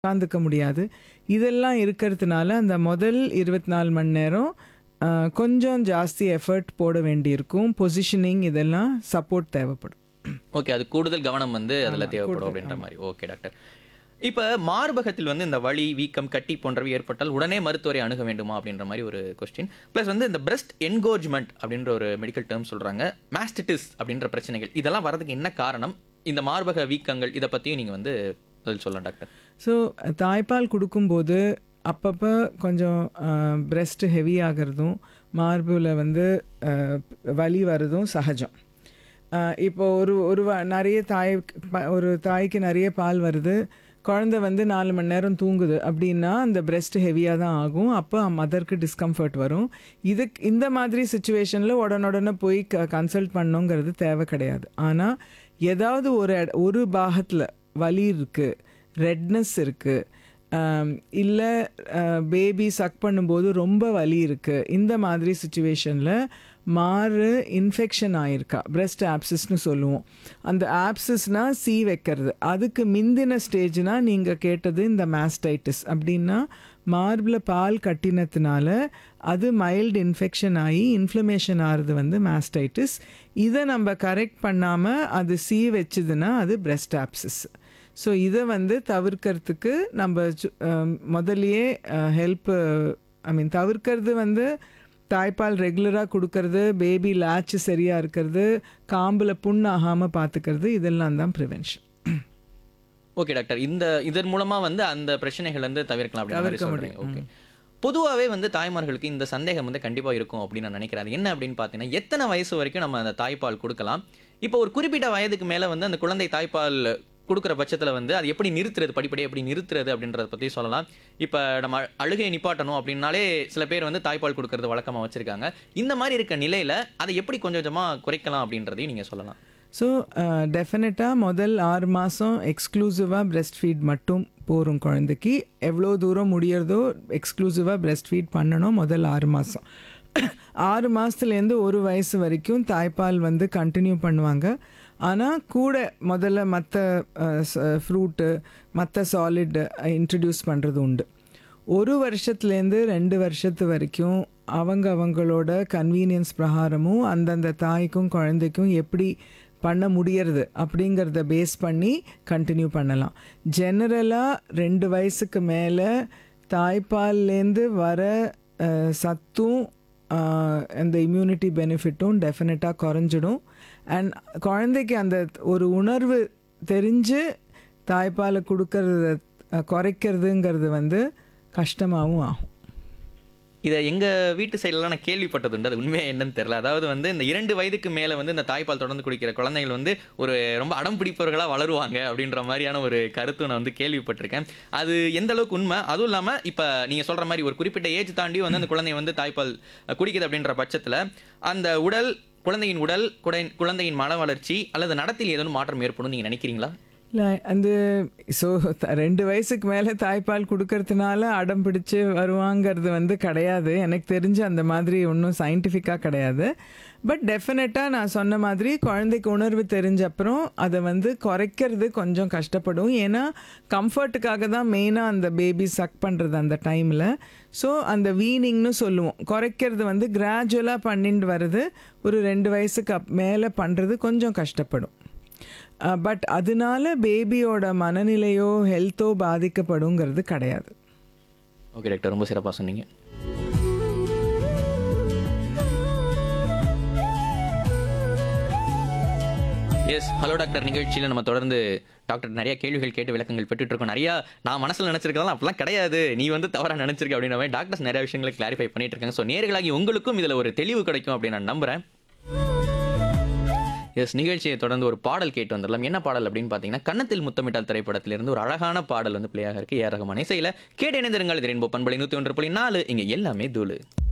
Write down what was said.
உட்காந்துக்க முடியாது இதெல்லாம் இருக்கிறதுனால அந்த முதல் இருபத்தி நாலு மணி நேரம் ஆஹ், கொஞ்சம் ஜாஸ்தி எஃபர்ட் போட வேண்டியிருக்கும் பொசிஷனிங் இதெல்லாம் சப்போர்ட் தேவைப்படும் ஓகே அது கூடுதல் கவனம் வந்து அதுல தேவைப்படும் அப்படின்ற மாதிரி ஓகே டாக்டர் இப்ப மார்பகத்தில் வந்து இந்த வலி வீக்கம் கட்டி போன்றவை ஏற்பட்டால் உடனே மருத்துவரை அணுக வேண்டுமா அப்படின்ற மாதிரி ஒரு கொஸ்டின் ப்ளஸ் வந்து இந்த பிரஸ்ட் என்கோஜ்மெண்ட் அப்படின்ற ஒரு மெடிக்கல் டேர்ம் சொல்றாங்க மாஸ்டிட்டிஸ் அப்படின்ற பிரச்சனைகள் இதெல்லாம் வரதுக்கு என்ன காரணம் இந்த மார்பக வீக்கங்கள் இதை பத்தியும் நீங்க வந்து பதில் சொல்லலாம் டாக்டர் ஸோ தாய்ப்பால் கொடுக்கும்போது அப்பப்போ கொஞ்சம் பிரெஸ்ட் ஹெவி ஆகிறதும் மார்பில் வந்து ஆஹ், வலி வர்றதும் சகஜம் ஆஹ், இப்போ ஒரு ஒரு வ- நிறைய தாய் ப- ஒரு தாய்க்கு நிறைய பால் வருது குழந்தை வந்து நாலு மணி நேரம் தூங்குது அப்படின்னா அந்த பிரெஸ்ட் ஹெவியாக தான் ஆகும் அப்போ மதருக்கு டிஸ்கம்ஃபர்ட் வரும் இதுக்கு இந்த மாதிரி சுச்சுவேஷனில் உடனுடனே போய் க கன்சல்ட் பண்ணோங்கிறது தேவை கிடையாது ஆனால் ஏதாவது ஒரு இட- ஒரு பாகத்தில் வலி இருக்குது ரெட்னஸ் இருக்குது இல்லை பேபி சக் பண்ணும்போது ரொம்ப வலி இருக்குது இந்த மாதிரி சுச்சுவேஷனில் மாறு இன்ஃபெக்ஷன் ஆயிருக்கா பிரெஸ்ட் ஆப்சிஸ்னு சொல்லுவோம் அந்த ஆப்சிஸ்னால் சி வைக்கிறது அதுக்கு மிந்தின ஸ்டேஜ்னா நீங்கள் கேட்டது இந்த மாஸ்டைட்டிஸ் அப்படின்னா மார்பில் பால் கட்டினதுனால அது மைல்டு இன்ஃபெக்ஷன் ஆகி இன்ஃப்ளமேஷன் ஆகிறது வந்து மாஸ்டைட்டிஸ் இதை நம்ம கரெக்ட் பண்ணாமல் அது சி வச்சுதுன்னா அது பிரெஸ்ட் ஆப்சிஸ் ஸோ இதை வந்து தவிர்க்கறதுக்கு நம்ம சு- அஹ் முதல்லயே ஹெல்ப் ஐ மீன் தவிர்க்கிறது வந்து தாய்ப்பால் ரெகுலராக கொடுக்கறது பேபி லேட்ச் சரியாக இருக்கிறது காம்பில் புண் ஆகாமல் பார்த்துக்கிறது இதெல்லாம் தான் ப்ரிவென்ஷன் ஓகே டாக்டர் இந்த இதன் மூலமா வந்து அந்த பிரச்சனைகள் வந்து தவிர்க்கலாம் அப்படின்ற மாதிரி தவிர்க்க சொல்றீங்க ஓகே பொதுவாகவே வந்து தாய்மார்களுக்கு இந்த சந்தேகம் வந்து கண்டிப்பாக இருக்கும் அப்படின்னு நான் நினைக்கிறேன் அது என்ன அப்படின்னு பார்த்தீங்கன்னா எத்தனை வயசு வரைக்கும் நம்ம அந்த தாய்ப்பால் கொடுக்கலாம் இப்போ ஒரு குறிப்பிட்ட வயதுக்கு மேலே வந்து அந்த குழந்தை தாய்ப்பால் கொடுக்குற பட்சத்தில் வந்து அது எப்படி நிறுத்துறது படிப்படியாக எப்படி நிறுத்துறது அப்படின்றத பற்றி சொல்லலாம் இப்போ நம்ம அழு- அழுகையை நிப்பாட்டணும் அப்படின்னாலே சில பேர் வந்து தாய்ப்பால் கொடுக்கறது வழக்கமாக வச்சுருக்காங்க இந்த மாதிரி இருக்க நிலையில் அதை எப்படி கொஞ்சம் கொஞ்சமாக குறைக்கலாம் அப்படின்றதையும் நீங்கள் சொல்லலாம் ஸோ டெஃபினட்டாக முதல் ஆறு மாதம் எக்ஸ்க்ளூசிவாக breast ஃபீட் மட்டும் போகும் குழந்தைக்கு எவ்வளோ தூரம் முடியறதோ எக்ஸ்க்ளூசிவாக breast ஃபீட் பண்ணணும் முதல் ஆறு மாதம் ஆறு மாதத்துலேருந்து ஒரு வயசு வரைக்கும் தாய்ப்பால் வந்து கண்டினியூ பண்ணுவாங்க ஆனால் கூட முதல்ல மற்ற ஃப்ரூட்டு மற்ற சாலிட் இன்ட்ரடியூஸ் பண்ணுறது உண்டு ஒரு வருஷத்துலேருந்து ரெண்டு வருஷத்து வரைக்கும் அவங்க அவங்களோட கன்வீனியன்ஸ் பிரகாரமும் அந்தந்த தாய்க்கும் குழந்தைக்கும் எப்படி பண்ண முடியறது அப்படிங்கிறத பேஸ் பண்ணி கண்டினியூ பண்ணலாம் ஜெனரலாக ரெண்டு வயசுக்கு மேலே தாய்ப்பால்லேருந்து வர அஹ், சத்தும் ஆஹ், அந்த இம்யூனிட்டி பெனிஃபிட்டும் டெஃபினட்டாக குறைஞ்சிடும் அண்ட் குழந்தைக்கு அந்த ஒரு உணர்வு தெரிஞ்சு தாய்ப்பாலை கொடுக்கறத அஹ், குறைக்கிறதுங்கிறது வந்து கஷ்டமாகவும் ஆகும் இதை எங்க வீட்டு சைட்லலாம் நான் கேள்விப்பட்டது உண்டு அது உண்மையா என்னன்னு தெரியல அதாவது வந்து இந்த இரண்டு வயதுக்கு மேல வந்து இந்த தாய்ப்பால் தொடர்ந்து குடிக்கிற குழந்தைகள் வந்து ஒரு ரொம்ப அடம் பிடிப்பவர்களா வளருவாங்க அப்படின்ற மாதிரியான ஒரு கருத்து நான் வந்து கேள்விப்பட்டிருக்கேன் அது எந்த அளவுக்கு உண்மை அதுவும் இல்லாம இப்ப நீங்க சொல்ற மாதிரி ஒரு குறிப்பிட்ட ஏஜ் தாண்டி வந்து அந்த குழந்தை வந்து தாய்ப்பால் அஹ், குடிக்குது அப்படின்ற பட்சத்துல அந்த உடல் குழந்தையின் உடல் குடை- குழந்தையின் மன வளர்ச்சி அல்லது நடத்தில் ஏதேனும் மாற்றம் ஏற்படும் நீங்க நினைக்கிறீங்களா இல்லை அந்த ஸோ ரெண்டு வயசுக்கு மேலே தாய்ப்பால் கொடுக்கறதுனால அடம் பிடிச்சு வருவாங்கிறது வந்து கிடையாது எனக்கு தெரிஞ்சு அந்த மாதிரி ஒன்றும் சயின்டிஃபிக்காக கிடையாது பட் டெஃபினட்டாக நான் சொன்ன மாதிரி குழந்தைக்கு உணர்வு தெரிஞ்ச அப்புறம் அதை வந்து குறைக்கிறது கொஞ்சம் கஷ்டப்படும் ஏன்னா கம்ஃபர்ட்டுக்காக தான் மெயினாக அந்த பேபி சக் பண்ணுறது அந்த டைமில் ஸோ அந்த வீனிங்னு சொல்லுவோம் குறைக்கிறது வந்து கிராஜுவலாக பண்ணிட்டு வருது ஒரு ரெண்டு வயசுக்கு அப் மேலே பண்ணுறது கொஞ்சம் கஷ்டப்படும் பட் அதனால பேபியோட மனநிலையோ ஹெல்த்தோ பாதிக்கப்படுங்கிறது கிடையாது ஓகே டாக்டர் ரொம்ப சிறப்பாக சொன்னீங்க எஸ் ஹலோ டாக்டர் நிகழ்ச்சியில் நம்ம தொடர்ந்து டாக்டர் நிறைய கேள்விகள் கேட்டு விளக்கங்கள் பெற்றுட்டு இருக்கோம் நிறைய நான் மனசில் நினச்சிருக்கலாம் அப்படிலாம் கிடையாது நீ வந்து தவறாக நினச்சிருக்க அப்படின்ற மாதிரி டாக்டர்ஸ் நிறைய விஷயங்களை கிளாரிஃபை பண்ணிட்டு இருக்காங்க ஸோ நேர்களாகி உங்களுக்கும் இதில் ஒரு தெளிவு கிடைக்கும் அப்படின்னு நான் நம்புகிறேன் எஸ் நிகழ்ச்சியை தொடர்ந்து ஒரு பாடல் கேட்டு வந்துடலாம் என்ன பாடல் அப்படின்னு பார்த்தீங்கன்னா கன்னத்தில் முத்தமிட்டால் திரைப்படத்திலிருந்து ஒரு அழகான பாடல் வந்து பிளேயாக இருக்கு ஏ ரகமான இசையில் கேட்டு இணைந்திருங்கள் இது ரெயின்போ பண்பலை நூற்றி ஒன்று புள்ளி நாலு இங்கே எல்லாமே தூளு